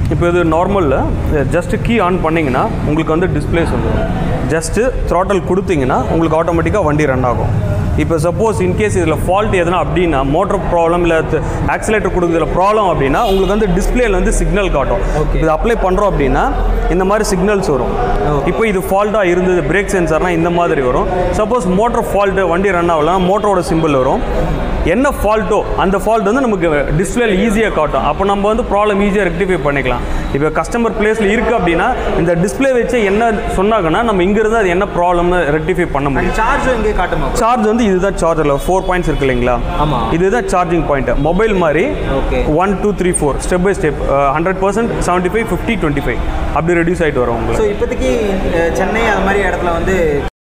இப்போ இது நார்மலில் just key on பண்ணிங்கன்னா உங்களுக்கு வந்து டிஸ்பிளேஸ் வந்துடும் ஜஸ்ட்டு throttle கொடுத்தீங்கன்னா உங்களுக்கு ஆட்டோமேட்டிக்காக வண்டி ரன் ஆகும் இப்போ சப்போஸ் இன்கேஸ் இதில் ஃபால்ட் எதுனா அப்படின்னா மோட்டர் ப்ராப்ளம் இல்லை ஆக்சிலேட்டர் கொடுக்குறதுல ப்ராப்ளம் அப்படின்னா உங்களுக்கு வந்து டிஸ்பிளேல வந்து சிக்னல் காட்டும் Okay. இது அப்ளை பண்ணுறோம் அப்படின்னா இந்த மாதிரி சிக்னல்ஸ் வரும் இப்போ இது ஃபால்ட்டாக இருந்தது பிரேக் சென்சார்னா இந்த மாதிரி வரும் சப்போஸ் மோட்டர் ஃபால்ட்டு வண்டி ரன் ஆகலாம் மோட்டரோட சிம்பிள் வரும் என்ன ஃபால்ட்டோ அந்த ஃபால்ட் வந்து நமக்கு டிஸ்பிளேல ஈஸியாக காட்டும் அப்போ நம்ம வந்து ப்ராப்ளம் ஈஸியாக ரெக்டிஃபை பண்ணிக்கலாம் இப்போ கஸ்டமர் பிளேஸில் இருக்குது அப்படின்னா இந்த டிஸ்பிளே வச்சு என்ன சொன்னாங்கன்னா நம்ம இங்கிருந்து அது என்ன ப்ராப்ளம்னு ரெக்டிஃபை பண்ண முடியும் சார்ஜும் இங்கே காட்டுமா சார்ஜ் வந்து இதுதான் சார்ஜரில் ஃபோர் பாயிண்ட்ஸ் இருக்கு இல்லைங்களா ஆமா. இதுதான் சார்ஜிங் பாயிண்ட் மொபைல் மாதிரி Okay. One two three four step by step hundred percent seventy five fifty twenty five அப்படி ரெடியூஸ் ஆகிட்டு வரும் உங்களுக்கு ஸோ இப்போதைக்கு அஹ், சென்னை அது மாதிரி இடத்துல வந்து